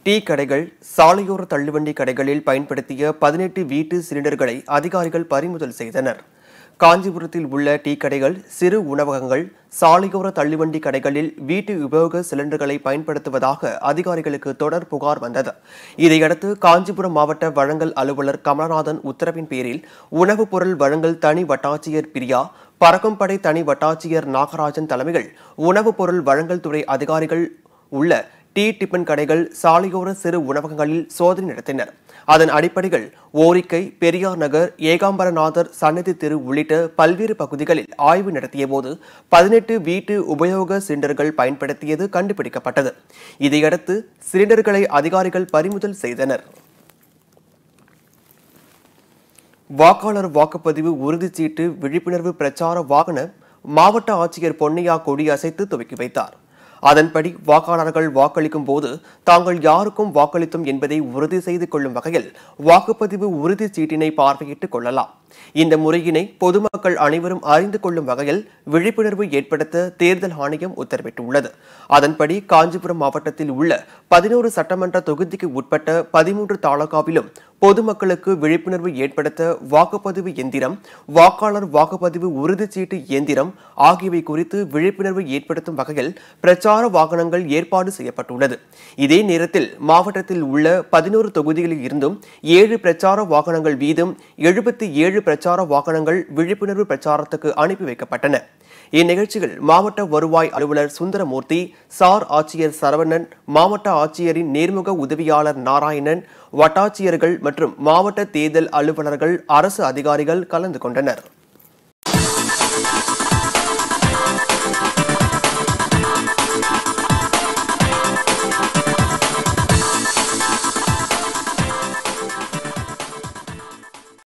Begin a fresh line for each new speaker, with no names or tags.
tea கடைகள் சாலையோர தள்ளுவண்டி கடைகளில் பயன்படுத்திய பதினெட்டு வீட்டு சிலிண்டர்களை அதிகாரிகள் பறிமுதல் செய்தனர் காஞ்சிபுரத்தில் உள்ள டீ கடைகள் சிறு உணவகங்கள் சாலையோர தள்ளுவண்டி கடைகளில் வீட்டு உபயோக சிலிண்டர்களை பயன்படுத்துவதாக அதிகாரிகளுக்கு தொடர் புகார் வந்தது இதையடுத்து காஞ்சிபுரம் மாவட்ட வழங்கல் அலுவலர் கமலநாதன் உத்தரவின் பேரில் உணவுப் பொருள் வழங்கல் தனி வட்டாட்சியர் பிரியா பறக்கும்படை தனி வட்டாட்சியர் நாகராஜன் தலைமையில் உணவுப் பொருள் வழங்கல் துறை அதிகாரிகள் உள்ள டீ டிபன் கடைகள் சாலையோர சிறு உணவகங்களில் சோதனை நடத்தினர் அதன் அடிப்படையில் ஓரிக்கை பெரியார் நகர் ஏகாம்பரநாதர் சன்னதி தெரு உள்ளிட்ட பல்வேறு பகுதிகளில் ஆய்வு நடத்திய போது பதினெட்டு வீட்டு உபயோக சிலிண்டர்கள் பயன்படுத்தியது கண்டுபிடிக்கப்பட்டது இதையடுத்து சிலிண்டர்களை அதிகாரிகள் பறிமுதல் செய்தனர் வாக்காளர் வாக்குப்பதிவு உறுதிச்சீட்டு விழிப்புணர்வு பிரச்சார வாகன மாவட்ட ஆட்சியர் பொன்னையா கொடி அசைத்து துவக்கி வைத்தார் அதன்படி வாக்காளர்கள் வாக்களிக்கும் போது தாங்கள் யாருக்கும் வாக்களித்தோம் என்பதை உறுதி செய்து கொள்ளும் வகையில் வாக்குப்பதிவு உறுதிச் சீட்டினை பார்வையிட்டுக் கொள்ளலாம் இந்த முறையினை பொதுமக்கள் அனைவரும் அறிந்து கொள்ளும் வகையில் விழிப்புணர்வு ஏற்படுத்த தேர்தல் ஆணையம் உத்தரவிட்டுள்ளது அதன்படி காஞ்சிபுரம் மாவட்டத்தில் உள்ள பதினோரு சட்டமன்ற தொகுதிக்கு உட்பட்ட பதிமூன்று தாலுகாவிலும் பொதுமக்களுக்கு விழிப்புணர்வு ஏற்படுத்த வாக்குப்பதிவு எந்திரம் வாக்காளர் வாக்குப்பதிவு உறுதிச்சீட்டு இயந்திரம் ஆகியவை குறித்து விழிப்புணர்வு ஏற்படுத்தும் வகையில் பிரச்சார வாகனங்கள் ஏற்பாடு செய்யப்பட்டுள்ளது இதே நேரத்தில் மாவட்டத்தில் உள்ள பதினோரு தொகுதிகளில் இருந்தும் ஏழு பிரச்சார வாகனங்கள் வீதம் எழுபத்தி ஏழு பிரச்சார வாகனங்கள் விழிப்புணர்வு பிரச்சாரத்துக்கு அனுப்பி வைக்கப்பட்டன இந்நிகழ்ச்சியில் மாவட்ட வருவாய் அலுவலர் சுந்தரமூர்த்தி சார் ஆட்சியர் சரவணன் மாவட்ட ஆட்சியரின் நேர்முக உதவியாளர் நாராயணன் வட்டாட்சியர்கள் மற்றும் மாவட்ட தேர்தல் அலுவலர்கள் அரசு அதிகாரிகள் கலந்து கொண்டனர்